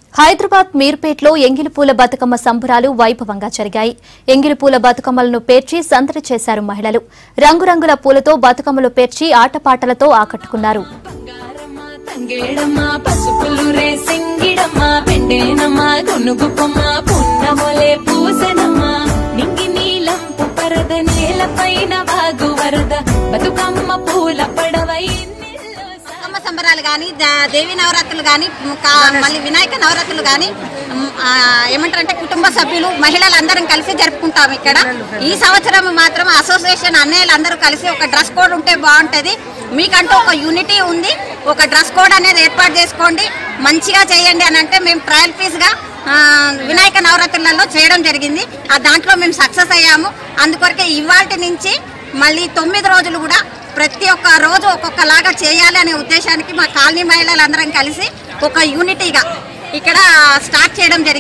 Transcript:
హైదరాబాద్ మీర్పేట్లో ఎంగిలిపూల బతుకమ్మ సంబరాలు వైభవంగా జరిగాయి ఎంగిలిపూల బతుకమ్మలను పేర్చి సందడి చేశారు మహిళలు రంగురంగుల పూలతో బతుకమ్మలు పేర్చి ఆటపాటలతో ఆకట్టుకున్నారు బంగారమ్మ తంగేడమ్మ పసుపులు రే సింగిడమ్మ పెండేనమ్మ గునుగుపమ్మ పున్నమొలే పూసనమ్మ నింగి నీలంపు పరద నేలపైన వాగు వరద బతుకమ్మ పూల పడవ ఎన్నెల్లో సా- బతుకమ్మ సంబరాలు కానీ దేవి నవరాత్రులు కానీ మళ్ళీ వినాయక నవరాత్రులు కానీ ఏమంటారంటే కుటుంబ సభ్యులు మహిళలందరం కలిసి జరుపుకుంటాం ఇక్కడ ఈ సంవత్సరం మాత్రం అసోసియేషన్ అన్నయ్యలు అందరూ కలిసి ఒక డ్రెస్ కోడ్ ఉంటే బాగుంటుంది మీకంటూ ఒక యూనిటీ ఉంది ఒక డ్రెస్ కోడ్ అనేది ఏర్పాటు చేసుకోండి మంచిగా చేయండి అని అంటే మేము ట్రయల్ పీస్గా వినాయక నవరాత్రులలో చేయడం జరిగింది ఆ దాంట్లో మేము సక్సెస్ అయ్యాము అందుకొరకే ఇవాటి నుంచి మళ్ళీ తొమ్మిది రోజులు కూడా ప్రతి ఒక్క రోజు ఒక్కొక్కలాగా చేయాలి అనే ఉద్దేశానికి మా కాలనీ మహిళలందరం కలిసి ఒక యూనిటీగా ఇక్కడ స్టార్ట్ చేయడం జరిగింది